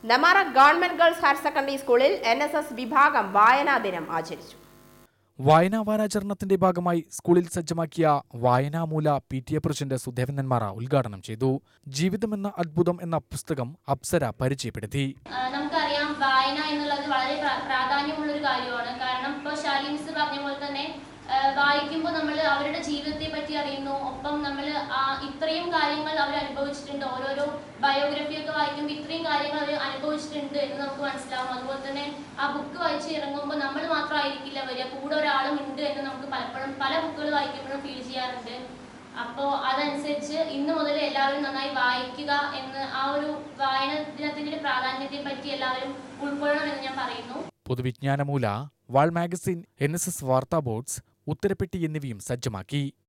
നെമാറ government girls higher secondary സ്കൂളിൽ N S S വിഭാഗം വായനാ ദിനം ആചരിച്ചു വായനാ വാരാചരണത്തിന്റെ ഭാഗമായി സ്കൂളിൽ സജ്ജമാക്കിയ വായനാമൂല P T A president Sudevan Nenmara ഉദ്ഘാടനം ചെയ്തു ജീവിതമെന്ന അത്ഭുതം എന്ന പുസ്തകം അപ്സര പരിചയപ്പെടുത്തി ആ, നമുക്കറിയാം വായന എന്നുള്ളത് വളരെ പ്ര- പ്രാധാന്യമുള്ള ഒരു കാര്യമാണ് കാരണം ഇപ്പോൾ ഷാലി മിസ് പറഞ്ഞ പോലെ തന്നെ ആ, വായിക്കുമ്പോൾ നമ്മൾ അവരുടെ ജീവിതത്തെ പറ്റി അറിയുന്നു ഒപ്പം നമ്മൾ ഇത്രയും കാര്യങ്ങൾ അവർ അനുഭവിച്ചിട്ടുണ്ട് ഓരോരോ ബയോഗ്രഫി ഒക്കെ വായിക്കുമ്പോൾ ഇത്രയും കാര്യങ്ങൾ അവർ അനുഭവിച്ചിട്ടുണ്ട് എന്ന് നമുക്ക് മനസ്സിലാവും അതുപോലെ തന്നെ ആ ബുക്ക് വായിച്ച് ഇറങ്ങുമ്പോൾ നമ്മൾ മാത്രമായിരിക്കില്ല വരിക കൂടെ ഒരാളും ഉണ്ട് എന്ന് നമുക്ക് പലപ്പോഴും പല ബുക്കുകൾ വായിക്കുമ്പോഴും ഫീൽ ചെയ്യാറുണ്ട് അപ്പോൾ അതനുസരിച്ച് ഇന്ന് മുതൽ എല്ലാവരും നന്നായി വായിക്കുക എന്ന് ആ ഒരു വായന ദിനത്തിന്റെ ഒരു പ്രാധാന്യത്തെ പറ്റി എല്ലാവരും ഉൾക്കൊള്ളണമെന്ന് ഞാൻ പറയുന്നു പൊതുവിജ്ഞാനമൂല wall magazine N S S വാർത്താ ബോർഡ്സ് ഉത്തരപ്പെട്ടി എന്നിവയും സജ്ജമാക്കി